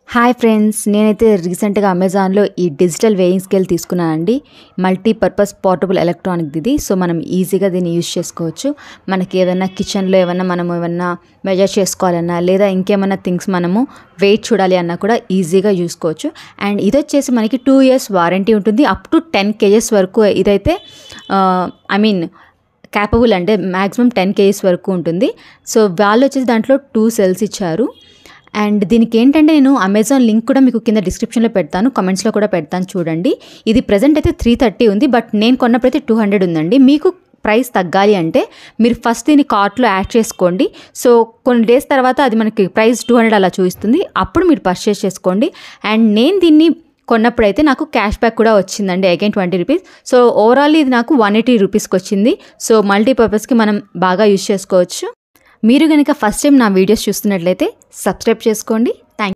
hi friends నేనైతే రీసెంట్గా అమెజాన్లో ఈ డిజిటల్ వేయింగ్ స్కేల్ తీసుకున్నానండి మల్టీపర్పస్ పోర్టబుల్ ఎలక్ట్రానిక్ ఇది సో మనం ఈజీగా దీన్ని యూజ్ చేసుకోవచ్చు మనకి ఏదైనా కిచెన్లో ఏమన్నా మనం ఏమన్నా మెజర్ చేసుకోవాలన్నా లేదా ఇంకేమన్నా థింగ్స్ మనము వెయిట్ చూడాలి అన్నా కూడా ఈజీగా చూసుకోవచ్చు అండ్ ఇది వచ్చేసి మనకి టూ ఇయర్స్ వారంటీ ఉంటుంది అప్ టు టెన్ కేజెస్ వరకు ఇదైతే ఐ మీన్ క్యాపబుల్ అంటే మ్యాక్సిమం టెన్ కేజీస్ వరకు ఉంటుంది సో వాళ్ళు వచ్చేసి దాంట్లో టూ సెల్స్ ఇచ్చారు అండ్ దీనికి ఏంటంటే నేను అమెజాన్ లింక్ కూడా మీకు కింద డిస్క్రిప్షన్లో పెడతాను కమెంట్స్లో కూడా పెడతాను చూడండి ఇది ప్రజెంట్ అయితే త్రీ థర్టీ ఉంది బట్ నేను కొన్నప్పుడైతే టూ హండ్రెడ్ ఉందండి మీకు ప్రైస్ తగ్గాలి అంటే మీరు ఫస్ట్ దీన్ని కార్ట్లో యాడ్ చేసుకోండి సో కొన్ని డేస్ తర్వాత అది మనకి ప్రైస్ టూ హండ్రెడ్ అలా చూపిస్తుంది అప్పుడు మీరు పర్చేస్ చేసుకోండి అండ్ నేను దీన్ని కొన్నప్పుడైతే నాకు క్యాష్ బ్యాక్ కూడా వచ్చిందండి again twenty rupees so overall ఇది నాకు వన్ ఎయిటీ రూపీస్కి వచ్చింది సో మల్టీపర్పస్కి మనం బాగా యూజ్ చేసుకోవచ్చు మీరు కనుక ఫస్ట్ టైం నా వీడియోస్ చూస్తున్నట్లయితే సబ్స్క్రైబ్ చేసుకోండి థ్యాంక్